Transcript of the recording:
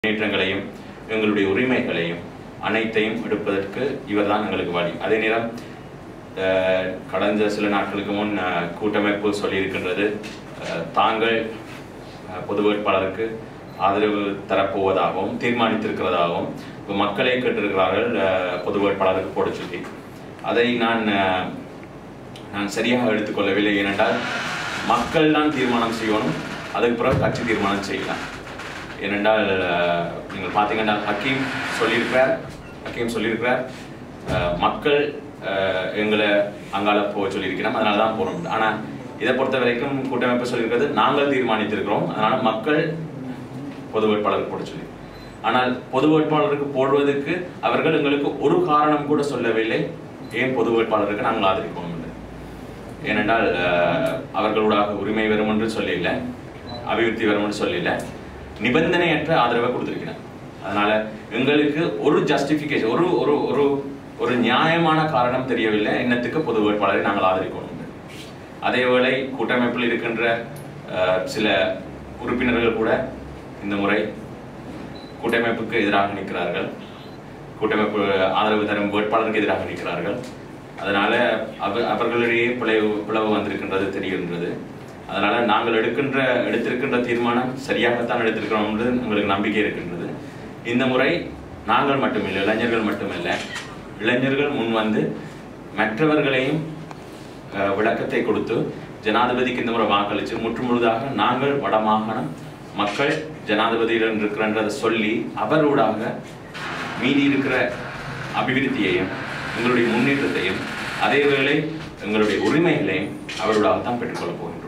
முன்னேற்றங்களையும் எங்களுடைய உரிமைகளையும் அனைத்தையும் எடுப்பதற்கு இவர்தான் எங்களுக்கு வழி அதே நேரம் அஹ், கடந்த சில நாட்களுக்கு முன் அஹ், கூட்டமைப்பு சொல்லியிருக்கின்றது அஹ், தாங்கள் அஹ், பொது வேட்பாளருக்கு ஆதரவு தரப்போவதாகவும் தீர்மானித்திருக்கிறதாகவும் இப்ப மக்களை கேட்டிருக்கிறார்கள் அஹ், பொது வேட்பாளருக்கு போட சொல்லி அதை நான் அஹ், நான் சரியாக எடுத்துக்கொள்ளவில்லை ஏனென்றால் மக்கள் தான் தீர்மானம் செய்யணும் அதுக்கு பிறகு கட்சி தீர்மானம் செய்யலாம் ஏனென்றால் அஹ், நீங்கள் பார்த்தீங்கன்னா ஹக்கீம் சொல்லியிருக்கிறார் ஹக்கீம் சொல்லியிருக்கிறார் அஹ், மக்கள் அஹ், எங்களை அங்கால போக சொல்லியிருக்கிறோம் அதனால தான் போகிறோம் ஆனால் இதை பொறுத்த வரைக்கும் கூட்டமைப்பு சொல்லியிருக்கிறது நாங்கள் தீர்மானித்திருக்கிறோம் அதனால மக்கள் பொது வேட்பாளருக்கு போட சொல்லி ஆனால் பொது வேட்பாளருக்கு போடுவதற்கு அவர்கள் எங்களுக்கு ஒரு காரணம் கூட சொல்லவில்லை ஏன் பொது வேட்பாளருக்கு நாங்கள் ஆதரிக்கணும் என்று ஏனென்றால் அஹ், அவர்களூடாக உரிமை வரும் என்று சொல்லல அபிவிருத்தி வரும் என்று சொல்லல நிபந்தனையற்ற ஆதரவை கொடுத்திருக்கிறார் அதனால எங்களுக்கு ஒரு ஜஸ்டிஃபிகேஷன் ஒரு ஒரு ஒரு ஒரு நியாயமான காரணம் தெரியவில்லை என்னத்துக்கு பொது வேட்பாளரை நாங்கள் ஆதரிக்கணும் என்று. அதேவேளை கூட்டமைப்பில் இருக்கின்ற அஹ், சில உறுப்பினர்கள் கூட இந்த முறை கூட்டமைப்புக்கு எதிராக நிற்கிறார்கள் கூட்டமைப்பு ஆதரவு தரும் வேட்பாளருக்கு எதிராக நிற்கிறார்கள் அதனால அவ அவர்களிடையே பிளவு பிளவு வந்திருக்கின்றது தெரிகின்றது அதனால நாங்கள் எடுக்கின்ற எடுத்திருக்கின்ற தீர்மானம் சரியாகத்தான் எடுத்திருக்கிறோம் என்று எங்களுக்கு நம்பிக்கை இருக்கின்றது இந்த முறை நாங்கள் மட்டுமில்லை இளைஞர்கள் மட்டுமில்லை இளைஞர்கள் முன் வந்து மற்றவர்களையும் அஹ், விளக்கத்தை கொடுத்து ஜனாதிபதிக்கு இந்த முறை வாக்களித்து முற்றுமுழுதாக நாங்கள் வடமாகாணம் மக்கள் ஜனாதிபதியிடம் இருக்கிறன்றதை சொல்லி அவரோடாக மீதி இருக்கிற அபிவிருத்தியையும் எங்களுடைய முன்னேற்றத்தையும் அதேவேளை எங்களுடைய உரிமைகளையும் அவரோடாகத்தான் பெற்றுக்கொள்ளப் போகின்றோம்